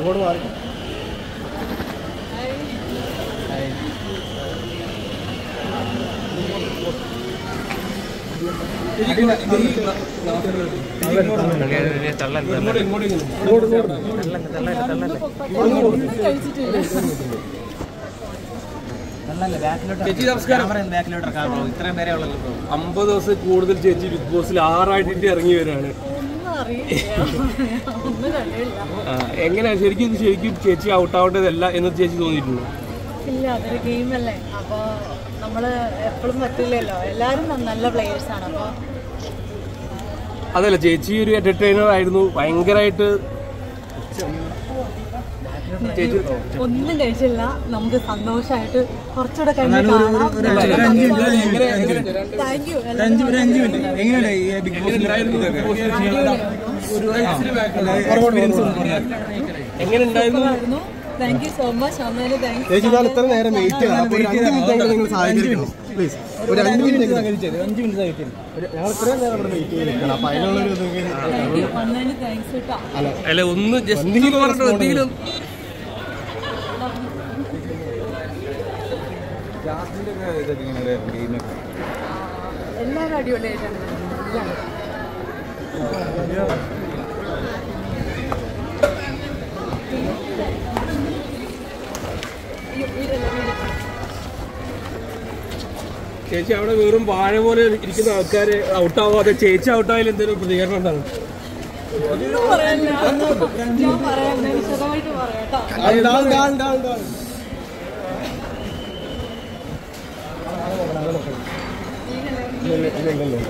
അങ്ങോട്ട് മാറി ചേച്ചി നമസ്കാരം ഇത്രയും പേരെ ഉള്ളല്ലോ ബ്രോ അമ്പത് ദിവസം കൂടുതൽ ചേച്ചി ബിഗ് ബോസിൽ ആറായിട്ട് ഇറങ്ങി വരികയാണ് ഒന്നും അറിയില്ല ഒന്നും കഴിയില്ല ആ, എങ്ങനെയാ ശരിക്കും ഇത് ശരിക്കും ചേച്ചി ഔട്ട് ആവേണ്ടതല്ല എന്ന് ചേച്ചി തോന്നിയിട്ടുണ്ടോ ഇല്ല അതൊരു ഗെയിമല്ലേ അപ്പോൾ നമ്മൾ എപ്പോഴും പറ്റില്ലല്ലോ എല്ലാവരും ന- നല്ല പ്ലേയേഴ്സാണ് അപ്പോൾ അതല്ല ചേച്ചി ഒരു എന്റർടൈനർ ആയിരുന്നു ഭയങ്കരമായിട്ട് ചേച്ചി ഒന്നും കഴിച്ചില്ല നമുക്ക് സന്തോഷമായിട്ട് കുറച്ചുകൂടെ കഴിഞ്ഞ് കാണാം എങ്ങനെ എങ്ങനെ താങ്ക് യു അഞ്ച് ഒരു അഞ്ച് മിനിറ്റ് എങ്ങനെയുണ്ട് ഈ ബിഗ് ഉണ്ടായിരുന്നു Big Boss ൽ ചെയ്യാൻ? എങ്ങനെ ഉണ്ടായിരുന്നു താങ്ക് യു സോ മച്ച് അന്നേരം താങ്ക് ചേച്ചി ഞാൻ ഇത്ര നേരം വെയിറ്റ് ചെയ്യണം അപ്പോൾ ഒരു അഞ്ച് മിനിറ്റ് എങ്കിലും നിങ്ങൾ സഹായിക്കണം പ്ലീസ് ഒരു അഞ്ച് മിനിറ്റ് എങ്കിലും അഞ്ച് മിനിറ്റ് ആയിട്ട് ഒരു- ഞങ്ങൾ ഇത്രയും നേരം ഇവിടെ വെയിറ്റ് ചെയ്ത് നിൽക്കണം അപ്പോൾ അതിനുള്ളൊരു ഇതെങ്കിലും താങ്ക് യു വന്നതിന് താങ്ക്സ് കേട്ടോ അല്ല ഒന്ന് ജസ്റ്റ് പറഞ്ഞിട്ട് എന്തെങ്കിലും ജാസ്മിന്റെ ഇതൊക്കെ ഇങ്ങനെ ഗെയിമൊക്കെ എല്ലാവരും അടിപൊളിയായിട്ടാണ് എല്ലാവരും ചേച്ചി അവിടെ വെറും വാഴ പോലെ ഇരിക്കുന്ന ആൾക്കാര് ഔട്ട് ആവാതെ ചേച്ചി ഔട്ട് ആയാലും എന്തെങ്കിലും പ്രതികരണം എന്താണ് ഒന്നും പറയാനില്ല ഞാൻ പറയാം ഞാൻ വിശദമായിട്ട് പറയാം കേട്ടോ ഡാൾ ഡാൾ ഡാൾ ഡാൾ ഇല്ല, ഇല്ല, ഇല്ല, ഇല്ല, ഇല്ല.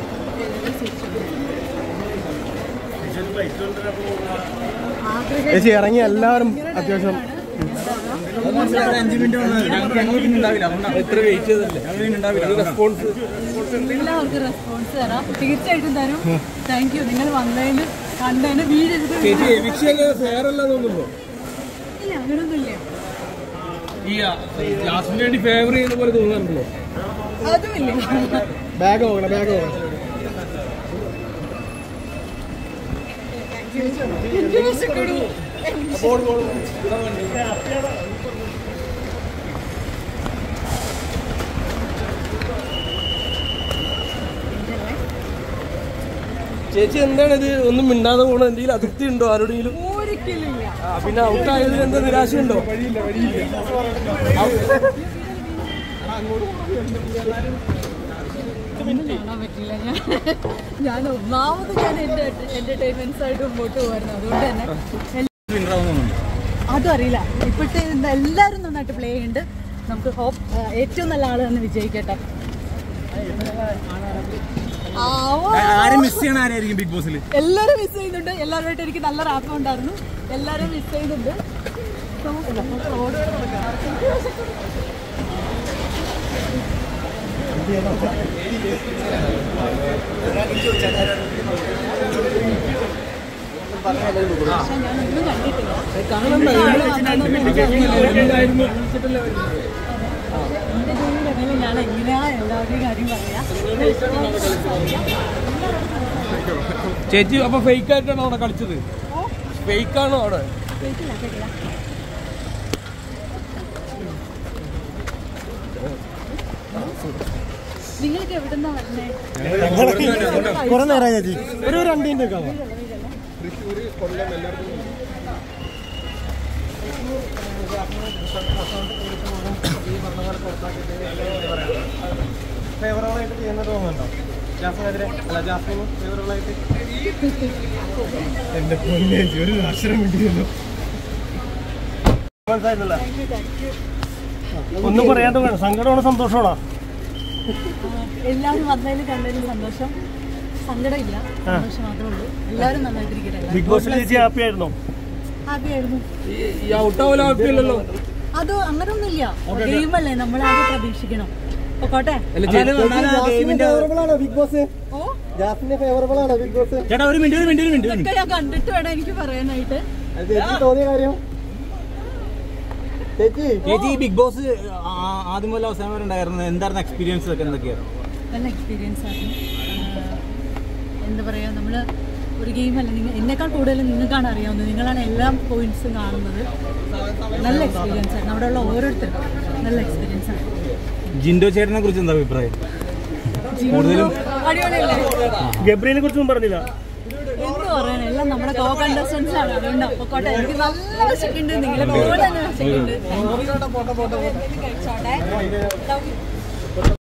ചേച്ചി ഇറങ്ങി എല്ലാവരും അത്യാവശ്യം അഞ്ച് മിനിറ്റ് ഞങ്ങൾ പിന്നെ ഉണ്ടാവില്ല അതുകൊണ്ടാണ് എത്ര വെയിറ്റ് ചെയ്തല്ലേ ഞങ്ങൾ പിന്നെ ഉണ്ടാവില്ല റെസ്പോൺസ് എല്ലാവർക്കും റെസ്പോൺസ് തരാം തീർച്ചയായിട്ടും തരും താങ്ക് യു നിങ്ങൾ വന്നതിന് കണ്ടതിന് വീഡിയോ ചേച്ചി എവിക്ഷൻ ഫെയർ അല്ല തോന്നുന്നുണ്ടോ ഇല്ല അങ്ങനൊന്നുമില്ല ഈ ജാസ്മിന് വേണ്ടി ഫേവർ ചെയ്യുന്ന പോലെ തോന്നാറുണ്ടോ അതുമില്ല ബാഗ് പോകണം ബാഗ് പോകണം എനിക്ക് വിശക്കണു. ചേച്ചി എന്താണ് ഇത് ഒന്നും മിണ്ടാതെ പോകണം എന്തെങ്കിലും അതൃപ്തി ഉണ്ടോ ആരോടെങ്കിലും ഒരിക്കലും ഇല്ല ആ, പിന്നെ ഔട്ട് ആയതിൽ എന്താ നിരാശയുണ്ടോ ഒന്നും കാണാൻ പറ്റില്ല ഞാൻ ഞാൻ ഒന്നാമത് ഞാൻ എന്റെ എന്റർടൈൻമെന്റ്സ് ആയിട്ട് മുമ്പോട്ട് പോയിരുന്നു അതുകൊണ്ട് തന്നെ വിന്നറാവുന്നുണ്ട് അതും അറിയില്ല ഇപ്പോഴത്തെ ഇത് എല്ലാവരും നന്നായിട്ട് പ്ലേ ചെയ്യുന്നുണ്ട് നമുക്ക് ഹോപ്പ് ഏറ്റവും നല്ല ആള് തന്നെ വിജയിക്കട്ടെ ആവോ. ആരും മിസ് ചെയ്യണ ആരായിരിക്കും ബിഗ് ബോസിൽ എല്ലാവരും മിസ് ചെയ്യുന്നുണ്ട് എല്ലാവരുമായിട്ട് എനിക്ക് നല്ല റാപ്പ് ഉണ്ടായിരുന്നു എല്ലാവരും മിസ് ചെയ്യുന്നുണ്ട് നമുക്കില്ല, നമുക്ക് road വരെ നടക്കാം. എനിക്ക് വിശക്കുന്നു. പക്ഷേ ഞാനൊന്നും കണ്ടിട്ടില്ല എന്റെ ജോലിയിടയിൽ ഞാൻ എങ്ങനെയാ എല്ലാവരുടെയും കാര്യം പറയാ ചേച്ചി അപ്പൊ ഫേക്ക് ആയിട്ടാണോ അവിടെ കളിച്ചത് ഫേക്ക് ആണോ അവിടെ കേട്ടില്ല കേട്ടില്ല നിങ്ങൾക്ക് എവിടുന്നാ വരുന്നേ കുറെ നേരമായി ചേച്ചി ഒരു രണ്ട് മിനിറ്റ് നിൽക്കാമോ ഫേവറബിളായിട്ട് ചെയ്യുന്നത് തോന്നുന്നുണ്ടോ ജാസ്മിനെതിരെ അല്ല ജാസ്മിന് ഫേവറബിളായിട്ട് എന്റെ പൊന്നേച്ചി ഒരു അക്ഷരം കിട്ടിയല്ലോ മനസ്സിലായിട്ടില്ല ഒന്നും പറയാതെ വേണം സങ്കടമാണോ സന്തോഷമാണോ എല്ലാവരും വന്നതിലും കണ്ടതിലും സന്തോഷം സങ്കടമില്ല സന്തോഷം മാത്രമേ ഉള്ളൂ എല്ലാവരും നന്നായിട്ടിരിക്കട്ടെ ബിഗ് ബോസിൽ ചേച്ചി ഹാപ്പി ആയിരുന്നോ ഹാപ്പി ആയിരുന്നു ഈ ഔട്ട് ആവല ഹാപ്പിയല്ലല്ലോ അത് അങ്ങനൊന്നുമില്ല ഗെയിമല്ലേ നമ്മൾ ആദ്യം പ്രതീക്ഷിക്കണം പൊക്കോട്ടെ ഫേവറബിൾ ആണോ ബിഗ് ബോസ് ഓ ജാസ്മിന് ഫേവറബിൾ ആണോ ബിഗ് ബോസ് ചേട്ടാ ഒരു മിനിറ്റ് ഒരു മിനിറ്റ് ഒരു മിനിറ്റ് ഇതൊക്കെ ഞാൻ കണ്ടിട്ട് വേണം എനിക്ക് പറയാനായിട്ട് അത് ചേച്ചി തോന്നിയ കാര്യം ചേച്ചി ചേച്ചി ഈ ബിഗ് ബോസ് ആ- ആദ്യം മുതൽ അവസാനം വരെ ഉണ്ടായിരുന്നു എന്തായിരുന്നു എക്സ്പീരിയൻസ് ഒക്കെ എന്തൊക്കെയായിരുന്നു നല്ല എക്സ്പീരിയൻസ് ആയിരുന്നു ആഹ് എന്താ പറയുക നമ്മൾ ഒരു ഗെയിമല്ല നിങ്ങൾ എന്നെക്കാൾ കൂടുതൽ നിങ്ങൾക്കാണ് അറിയാവുന്നത് നിങ്ങളാണ് എല്ലാ പോയിന്റ്സും കാണുന്നത് നല്ല എക്സ്പീരിയൻസ് ആയിരുന്നു അവിടെ ഉള്ള ഓരോരുത്തരും നല്ല എക്സ്പീരിയൻസ് ആണ് ജിൻഡോ ചേട്ടനെ കുറിച്ച് എന്താ അഭിപ്രായം ജിൻഡോ അടിപൊളിയല്ലേ ഗബ്രിയെ കുറിച്ചൊന്നും പറഞ്ഞില്ല എന്ത് പറയാൻ എല്ലാം നമ്മുടെ കോ കണ്ടസ്റ്റൻസ് ആണ് അതുകൊണ്ട് പൊക്കോട്ടെ എനിക്ക് നല്ല വിശക്കുണ്ട് നിങ്ങളെ പോലെ തന്നെ വിശക്കുണ്ട് കഴിച്ചോട്ടെ